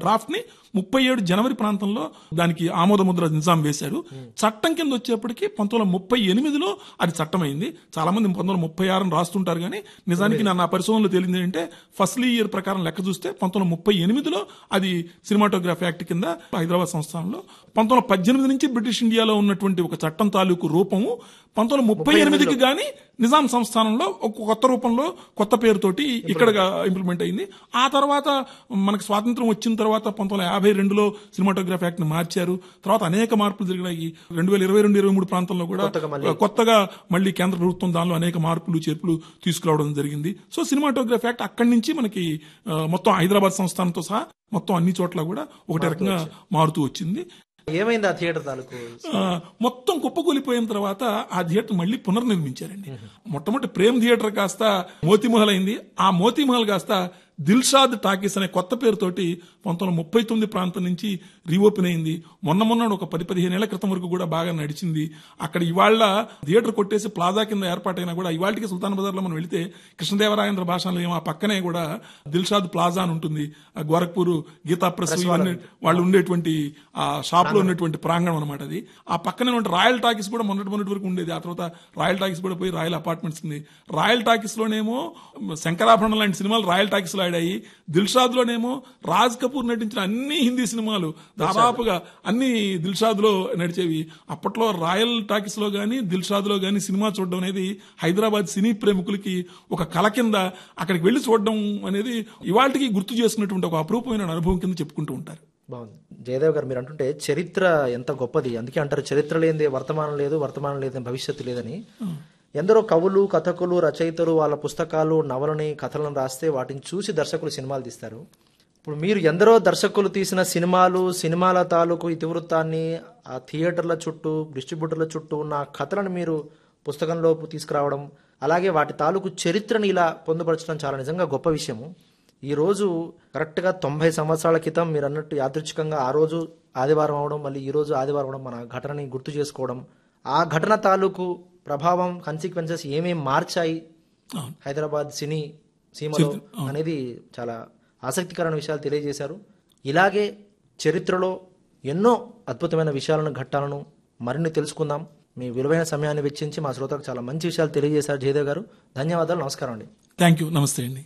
Draft ని ముప్పై ఏడు జనవరి ప్రాంతంలో దానికి ఆమోద ముద్ర నిజాం వేశారు చట్టం కింద వచ్చేప్పటికి పంతొమ్మిది వందల ముప్పై ఎనిమిదిలో అది చట్టమైంది చాలా మంది పంతొమ్మిది వందల ముప్పై ఆరుని రాస్తుంటారు కానీ నిజానికి నా నా పరిశోధనలో తేలింది ఏంటంటే ఫస్ట్లీ ఇయర్ ప్రకారం లెక్క చూస్తే పంతొమ్మిది వందల ముప్పై ఎనిమిదిలో అది సినిమాటోగ్రఫీ యాక్ట్ కింద హైదరాబాద్ సంస్థానంలో పంతొమ్మిది వందల పద్దెనిమిది నుంచి బ్రిటిష్ ఇండియాలో ఉన్నటువంటి ఒక చట్టం తాలూకు రూపము పంతొమ్మిది వందల ముప్పై ఎనిమిదికి గాని నిజాం సంస్థానంలో ఒక కొత్త రూపంలో కొత్త పేరుతోటి ఇక్కడ ఇంప్లిమెంట్ అయింది ఆ తర్వాత మనకు స్వాతంత్రం వచ్చిన తర్వాత పంతొమ్మిది వందల యాభై రెండులో సినిమాటోగ్రఫీ యాక్ట్ ని మార్చారు తర్వాత అనేక మార్పులు జరిగినాయి రెండు వేల ఇరవై రెండు ఇరవై మూడు ప్రాంతంలో కూడా కొత్తగా మళ్ళీ కేంద్ర ప్రభుత్వం దానిలో అనేక మార్పులు చేర్పులు తీసుకురావడం జరిగింది సో సినిమాటోగ్రఫీ యాక్ట్ అక్కడి నుంచి మనకి ఆ, మొత్తం హైదరాబాద్ సంస్థానంతో సహా మొత్తం అన్ని చోట్ల కూడా ఒకటి రకంగా మారుతూ వచ్చింది ఏమైంది ఆ థియేటర్ తాలూకు ఆ, మొత్తం కుప్పకూలిపోయిన తర్వాత ఆ థియేటర్ మళ్ళీ పునర్నిర్మించారండి మొట్టమొదటి ప్రేమ్ థియేటర్ కాస్త మోతీమహల్ అయింది ఆ మోతీమహల్ కాస్త దిల్షాద్ టాకీస్ అనే కొత్త పేరుతోటి పంతొమ్మిది వందల ముప్పై తొమ్మిది ప్రాంతం నుంచి రీఓపెన్ అయింది మొన్న మొన్న ఒక పది పదిహేను ఏళ్ల క్రితం వరకు కూడా బాగా నడిచింది అక్కడ ఇవాళ థియేటర్ కొట్టేసి ప్లాజా కింద ఏర్పాటైనా కూడా ఇవాళకి సుల్తాన్ బజార్ లో మనం వెళితే కృష్ణదేవరాయంద్ర భాషలో ఏమో ఆ పక్కనే కూడా దిల్షాద్ ప్లాజా అని ఉంటుంది ఆ గోరఖ్పూర్ గీతా ప్రెస్ ఇవన్నీ వాళ్ళు ఉండేటువంటి ఆ షాప్ లో ఉన్నటువంటి ప్రాంగణం అనమాట అది ఆ పక్కనే ఉన్న రాయల్ టాకీస్ కూడా మొన్నటి మొన్నటి వరకు ఉండేది ఆ తర్వాత రాయల్ టాకీస్ కూడా పోయి రాయల్ అపార్ట్మెంట్స్ ఉంది రాయల్ టాకీస్ లోనేమో శంకరాభరణం లాంటి సినిమాలు రాయల్ టాకీస్ లో ఆడాయి దిల్షాద్ లోనేమో రాజ్ కపూర్ నటించిన అన్ని హిందీ సినిమాలు దాదాపుగా అన్ని దిల్షాద్ లో నడిచేవి అప్పట్లో రాయల్ టాకీస్ లో గానీ దిల్షాద్ లో గానీ సినిమా చూడడం అనేది హైదరాబాద్ సినీ ప్రేమికులకి ఒక కళ కింద అక్కడికి వెళ్లి చూడడం అనేది ఇవాళకి గుర్తు చేసుకున్నటువంటి ఒక అపరూపమైన అనుభవం కింద చెప్పుకుంటూ ఉంటారు బాగుంది జయదేవ్ గారు మీరు అంటుంటే చరిత్ర ఎంత గొప్పది అందుకే అంటారు చరిత్ర లేనిదే వర్తమానం లేదు వర్తమానం లేదని భవిష్యత్తు లేదని ఎందరో కవులు కథకులు రచయితలు వాళ్ళ పుస్తకాలు నవలని కథలను రాస్తే వాటిని చూసి దర్శకులు సినిమాలు తీస్తారు ఇప్పుడు మీరు ఎందరో దర్శకులు తీసిన సినిమాలు సినిమాల తాలూకు ఇతివృత్తాన్ని ఆ థియేటర్ల చుట్టూ డిస్ట్రిబ్యూటర్ల చుట్టూ ఉన్న ఆ కథలను మీరు పుస్తకంలో తీసుకురావడం అలాగే వాటి తాలూకు చరిత్రని ఇలా పొందుపరచడం చాలా నిజంగా గొప్ప విషయము ఈ రోజు కరెక్ట్గా తొంభై సంవత్సరాల క్రితం మీరు అన్నట్టు యాదృచ్ఛికంగా ఆ రోజు ఆదివారం అవడం మళ్ళీ ఈ రోజు ఆదివారం అవడం మన ఘటనని గుర్తు చేసుకోవడం ఆ ఘటన తాలూకు ప్రభావం కన్సిక్వెన్సెస్ ఏమేం మార్చాయి అవును. హైదరాబాద్ సినీ సీమలో అనేది చాలా ఆసక్తికరమైన విషయాలు తెలియజేశారు ఇలాగే చరిత్రలో ఎన్నో అద్భుతమైన విషయాలను ఘట్టాలను మరిన్ని తెలుసుకుందాం మీ విలువైన సమయాన్ని వెచ్చించి మా శ్రోతలకు చాలా మంచి విషయాలు తెలియజేశారు జయదేవ్ గారు ధన్యవాదాలు నమస్కారం అండి థ్యాంక్ యూ నమస్తే అండి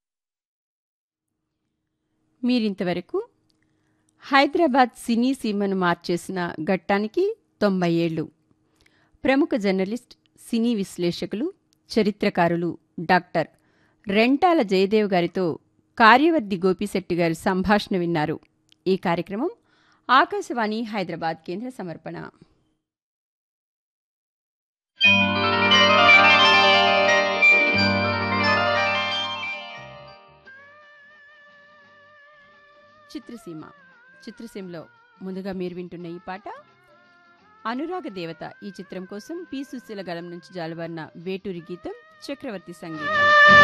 మీరింతవరకు హైదరాబాద్ సినీ సీమను మార్చేసిన ఘట్టానికి తొంభై ఏళ్ళు ప్రముఖ జర్నలిస్ట్ సినీ విశ్లేషకులు చరిత్రకారులు డాక్టర్ రెంటాల జయదేవ్ గారితో కార్యవర్ది గోపిశెట్టి గారి సంభాషణ విన్నారు ఈ కార్యక్రమం ఆకాశవాణి హైదరాబాద్ కేంద్ర సమర్పణ చిత్రసీమ చిత్రసీమలో ముందుగా మీరు వింటున్న ఈ పాట అనురాగ దేవత ఈ చిత్రం కోసం పి సుశీల గళం నుంచి జాలువారిన వేటూరి గీతం చక్రవర్తి సంగీతం